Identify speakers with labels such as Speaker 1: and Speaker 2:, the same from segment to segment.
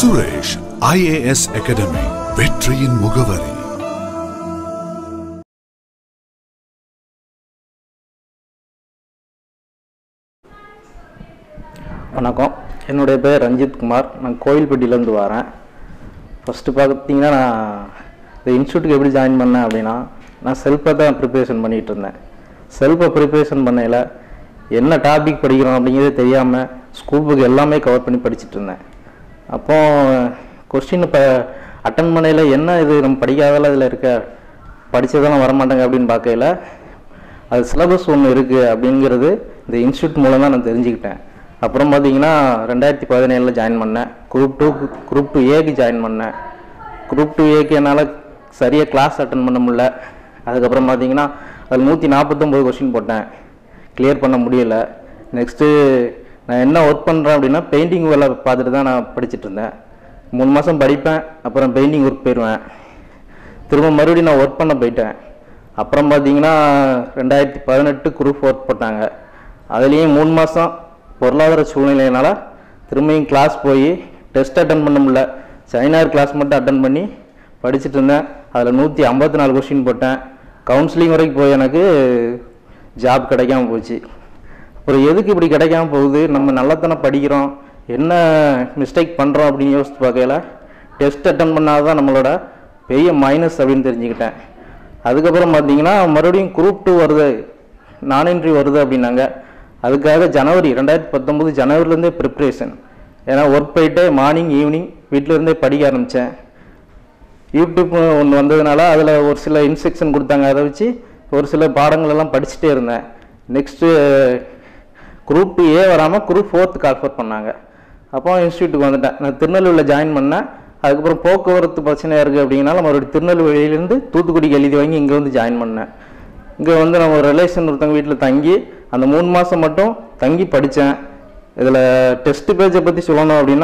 Speaker 1: Suresh IAS academy வெற்றியின் முகவரி
Speaker 2: வணக்கம் என்னுடைய பேர் ரஞ்சித் குமார் நான் கோயில்பட்டியிலேருந்து வரேன் ஃபஸ்ட்டு பார்த்தீங்கன்னா நான் இந்த இன்ஸ்டியூட்டுக்கு எப்படி ஜாயின் பண்ணேன் அப்படின்னா நான் செல்ஃபாக தான் ப்ரிப்பரேஷன் பண்ணிகிட்டு இருந்தேன் செல்ஃபை ப்ரிப்பரேஷன் பண்ணையில் என்ன டாபிக் படிக்கிறோம் அப்படிங்கிறதே தெரியாமல் ஸ்கூல் புக் எல்லாமே கவர் பண்ணி படிச்சுட்டு இருந்தேன் அப்போ கொஸ்டின் இப்போ அட்டன் பண்ணையில் என்ன இது நம்ம படிக்காதெல்லாம் இதில் இருக்க படித்ததெல்லாம் வரமாட்டாங்க அப்படின்னு பார்க்கையில அது சிலபஸ் ஒன்று இருக்குது அப்படிங்கிறது இந்த இன்ஸ்டியூட் மூலம் தான் நான் தெரிஞ்சுக்கிட்டேன் அப்புறம் பார்த்தீங்கன்னா ரெண்டாயிரத்தி பதினேழில் ஜாயின் பண்ணேன் குரூப் டூ குரூப் டூ ஏக்கு ஜாயின் பண்ணேன் குரூப் டூ ஏக்கு என்னால் சரியாக கிளாஸ் அட்டன் பண்ண முடியல அதுக்கப்புறம் பார்த்தீங்கன்னா அதில் நூற்றி நாற்பத்தொம்போது கொஸ்டின் போட்டேன் கிளியர் பண்ண முடியல நெக்ஸ்ட்டு நான் என்ன ஒர்க் பண்ணுறேன் அப்படின்னா பெயிண்டிங் வேலை பார்த்துட்டு தான் நான் படிச்சுட்டு இருந்தேன் மூணு மாதம் படிப்பேன் அப்புறம் பெயிண்டிங் ஒர்க் போயிடுவேன் திரும்ப மறுபடியும் நான் ஒர்க் பண்ண போயிட்டேன் அப்புறம் பார்த்தீங்கன்னா ரெண்டாயிரத்தி பதினெட்டு குரூப் ஒர்க் போட்டாங்க அதுலேயும் மூணு மாதம் பொருளாதார சூழ்நிலையினால திரும்பியும் கிளாஸ் போய் டெஸ்ட் அட்டன் பண்ண முடியல சைனார் கிளாஸ் மட்டும் அட்டன் பண்ணி படிச்சுட்டு இருந்தேன் அதில் நூற்றி ஐம்பத்தி நாலு கொஸ்டின் போட்டேன் கவுன்சிலிங் வரைக்கும் போய் எனக்கு ஜாப் கிடைக்காம போச்சு அப்புறம் எதுக்கு இப்படி கிடைக்காம போகுது நம்ம நல்லத்தானே படிக்கிறோம் என்ன மிஸ்டேக் பண்ணுறோம் அப்படின்னு யோசிச்சு பார்க்கையில டெஸ்ட் அட்டன் பண்ணாதான் தான் நம்மளோட பெரிய மைனஸ் அப்படின்னு தெரிஞ்சுக்கிட்டேன் அதுக்கப்புறம் பார்த்தீங்கன்னா மறுபடியும் குரூப் டூ வருது நான் என்ட்ரி வருது அப்படின்னாங்க அதுக்காக ஜனவரி ரெண்டாயிரத்தி பத்தொம்போது ஜனவரிலேருந்தே ப்ரிப்ரேஷன் ஏன்னா ஒர்க் போயிட்டு மார்னிங் ஈவினிங் வீட்டில் இருந்தே படிக்க ஆரம்பித்தேன் யூடியூப் ஒன்று வந்ததுனால அதில் ஒரு சில இன்ஸ்ட்ரக்ஷன் கொடுத்தாங்க அதை வச்சு ஒரு சில பாடங்கள் எல்லாம் படிச்சுட்டே இருந்தேன் நெக்ஸ்ட்டு குரூப் டூ ஏ வராமல் குரூப் ஃபோர்த்துக்கு ஆஃபர் பண்ணாங்க அப்போ இன்ஸ்டியூட்டுக்கு வந்துட்டேன் நான் திருநெல்வேலியில் ஜாயின் பண்ணேன் அதுக்கப்புறம் போக்குவரத்து பிரச்சனையாக இருக்குது அப்படிங்கனால மறுபடியும் திருநெல்வேலியிலேருந்து தூத்துக்குடிக்கு எழுதி வாங்கி இங்கே வந்து ஜாயின் பண்ணேன் இங்கே வந்து நம்ம ஒரு ரிலேஷன் ஒருத்தவங்க வீட்டில் தங்கி அந்த மூணு மாதம் மட்டும் தங்கி படித்தேன் இதில் டெஸ்ட் பேஜை பற்றி சொல்லணும் அப்படின்னா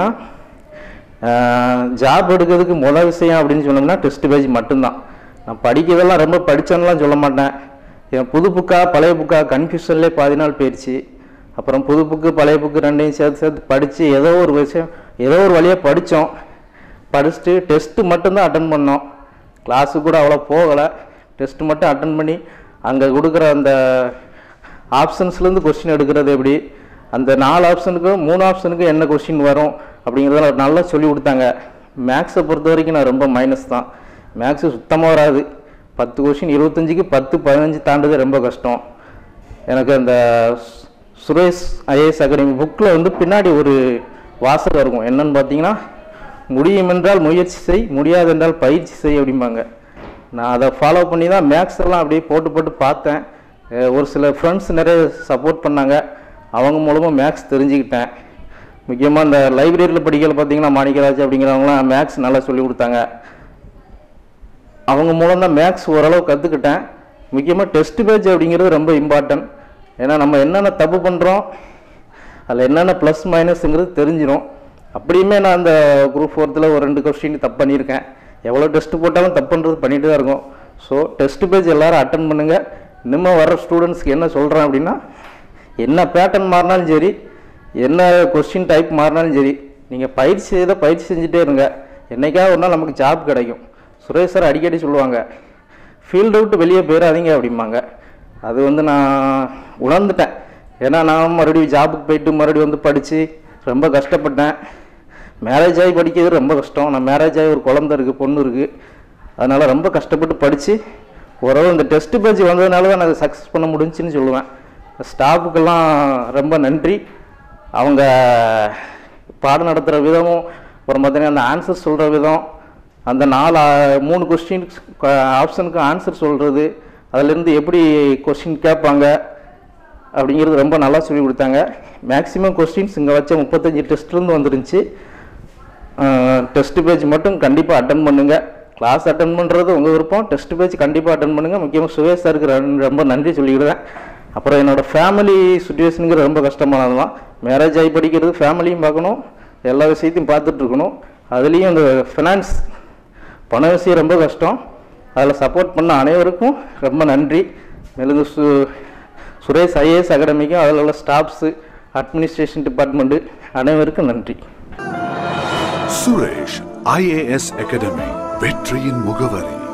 Speaker 2: ஜாப் எடுக்கிறதுக்கு முதல் விஷயம் அப்படின்னு சொன்னோம்னா டெஸ்ட் பேஜ் மட்டும்தான் நான் படிக்கிறதெல்லாம் ரொம்ப படித்தேன்னுலாம் சொல்ல மாட்டேன் என் புது புக்கா பழைய புக்கா கன்ஃபியூஷன்லேயே பாதி நாள் போயிடுச்சு அப்புறம் புது புக்கு பழைய புக்கு ரெண்டையும் சேர்த்து சேர்த்து படித்து ஏதோ ஒரு விஷயம் ஏதோ ஒரு வழியாக படித்தோம் படிச்சுட்டு டெஸ்ட்டு மட்டும்தான் அட்டன் பண்ணோம் கிளாஸு கூட அவ்வளோ போகலை டெஸ்ட் மட்டும் அட்டன் பண்ணி அங்கே கொடுக்குற அந்த ஆப்ஷன்ஸ்லேருந்து கொஸ்டின் எடுக்கிறது எப்படி அந்த நாலு ஆப்ஷனுக்கும் மூணு ஆப்ஷனுக்கும் என்ன கொஸ்டின் வரும் அப்படிங்கிறதெல்லாம் நல்லா சொல்லி கொடுத்தாங்க மேக்ஸை பொறுத்த வரைக்கும் நான் ரொம்ப மைனஸ் தான் மேக்ஸு சுத்தமாக வராது பத்து கொஸ்டின் இருபத்தஞ்சுக்கு பத்து பதினஞ்சு தாண்டது ரொம்ப கஷ்டம் எனக்கு அந்த சு- சுரேஷ் ஐஏஎஸ் அகாடமி புக்கில் வந்து பின்னாடி ஒரு வாசகம் இருக்கும் என்னன்னு பார்த்தீங்கன்னா முடியும் என்றால் முயற்சி செய் முடியாது என்றால் பயிற்சி செய் அப்படிம்பாங்க நான் அதை ஃபாலோ பண்ணி தான் மேக்ஸ் எல்லாம் அப்படியே போட்டு போட்டு பார்த்தேன் அஹ் ஒரு சில ஃப்ரெண்ட்ஸ் நிறைய சப்போர்ட் பண்ணாங்க அவங்க மூலமாக மேக்ஸ் தெரிஞ்சுக்கிட்டேன் முக்கியமாக இந்த லைப்ரரியில் படிக்கல பார்த்தீங்கன்னா மாணிக்கராஜ் அப்படிங்கிறவங்களாம் மேக்ஸ் நல்லா சொல்லி கொடுத்தாங்க அவங்க மூலம் தான் மேக்ஸ் ஓரளவு கற்றுக்கிட்டேன் முக்கியமாக டெஸ்ட் பேஜ் அப்படிங்கிறது ரொம்ப இம்பார்ட்டன்ட் ஏன்னா நம்ம என்னென்ன தப்பு பண்ணுறோம் அதில் என்னென்ன ப்ளஸ் மைனஸுங்கிறது தெரிஞ்சிடும் அப்படியுமே நான் அந்த குரூப் ஃபோர்த்தில் ஒரு ரெண்டு கொஸ்டின் தப்பு பண்ணியிருக்கேன் எவ்வளோ டெஸ்ட் போட்டாலும் தப்புன்றது பண்ணிட்டு தான் இருக்கும் ஸோ டெஸ்ட் பேஜ் எல்லாரும் அட்டன் பண்ணுங்கள் இன்னும் வர ஸ்டூடெண்ட்ஸ்க்கு என்ன சொல்கிறேன் அப்படின்னா என்ன பேட்டர்ன் மாறினாலும் சரி என்ன கொஸ்டின் டைப் மாறினாலும் சரி நீங்கள் பயிற்சி செய்த பயிற்சி செஞ்சுட்டே இருங்க என்னைக்காவது ஒரு நாள் நமக்கு ஜாப் கிடைக்கும் சுரேஷ் சார் அடிக்கடி சொல்லுவாங்க ஃபீல்டு விட்டு வெளியே போயிடாதீங்க அப்படிம்பாங்க அது வந்து நான் உணர்ந்துட்டேன் ஏன்னா நான் மறுபடியும் ஜாபுக்கு போயிட்டு மறுபடியும் வந்து படித்து ரொம்ப கஷ்டப்பட்டேன் மேரேஜ் ஆகி படிக்கிறது ரொம்ப கஷ்டம் நான் மேரேஜ் ஆகி ஒரு குழந்த இருக்குது பொண்ணு இருக்குது அதனால் ரொம்ப கஷ்டப்பட்டு படித்து ஓரளவு இந்த டெஸ்ட் பேஜ் வந்ததுனால தான் நான் சக்ஸஸ் பண்ண முடிஞ்சுன்னு சொல்லுவேன் ஸ்டாஃபுக்கெல்லாம் ரொம்ப நன்றி அவங்க பாடம் நடத்துகிற விதமும் அப்புறம் பார்த்தீங்கன்னா அந்த ஆன்சர் சொல்கிற விதம் அந்த நாலு ஆ- மூணு கொஸ்டின் ஆப்ஷனுக்கு ஆன்சர் சொல்கிறது அதுலேருந்து எப்படி கொஸ்டின் கேட்பாங்க அப்படிங்கிறது ரொம்ப நல்லா சொல்லி கொடுத்தாங்க மேக்ஸிமம் கொஸ்டின்ஸ் இங்கே வச்ச முப்பத்தஞ்சு டெஸ்ட்லேருந்து வந்துருந்துச்சு டெஸ்ட் பேஜ் மட்டும் கண்டிப்பாக அட்டன் பண்ணுங்கள் கிளாஸ் அட்டன் பண்ணுறது உங்கள் விருப்பம் டெஸ்ட் பேஜ் கண்டிப்பாக அட்டன் பண்ணுங்கள் முக்கியமாக சுரேஷ் சாருக்கு ரெண்டு- ரொம்ப நன்றி சொல்லிக்கிறேன் அப்புறம் என்னோட ஃபேமிலி சுச்சுவேஷனுங்கிறது ரொம்ப கஷ்டமானது தான் மேரேஜ் ஆகி படிக்கிறது ஃபேமிலியும் பார்க்கணும் எல்லா விஷயத்தையும் பார்த்துட்டு இருக்கணும் அதுலேயும் இந்த ஃபினான்ஸ் பண விஷயம் ரொம்ப கஷ்டம் அதில் சப்போர்ட் பண்ண அனைவருக்கும் ரொம்ப நன்றி மேலும் இந்த சு சுரேஷ் ஐஏஎஸ் அகாடமிக்கும் அதில் உள்ள ஸ்டாஃப்ஸு அட்மினிஸ்ட்ரேஷன் டிபார்ட்மெண்ட்டு அனைவருக்கும் நன்றி
Speaker 1: சுரேஷ் ஐஏஎஸ் அகாடமி வெற்றியின் முகவரி